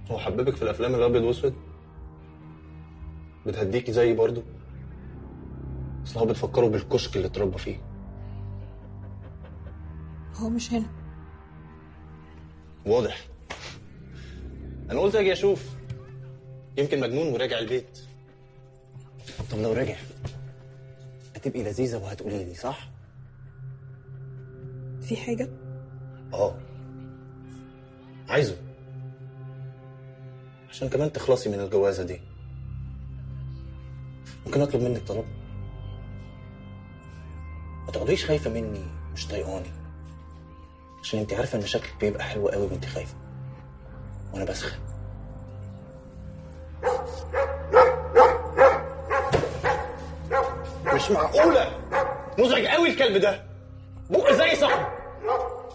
هو حببك في الافلام الابيض واسود بتهديكي زيي برضه اصل هو بتفكروا بالكشك اللي اتربى فيه هو مش هنا واضح انا قلت اجي اشوف يمكن مجنون وراجع البيت طب لو رجع هتبقي لذيذه وهتقولي لي صح في حاجة اه عايزه عشان كمان تخلصي من الجوازه دي ممكن اطلب منك طلب ما تقعديش خايفه مني مش طايقاني عشان انت عارفه ان شكلك بيبقى حلو قوي وانت خايفه وانا بسخن مش معقوله مزعج قوي الكلب ده بق زي صاحبه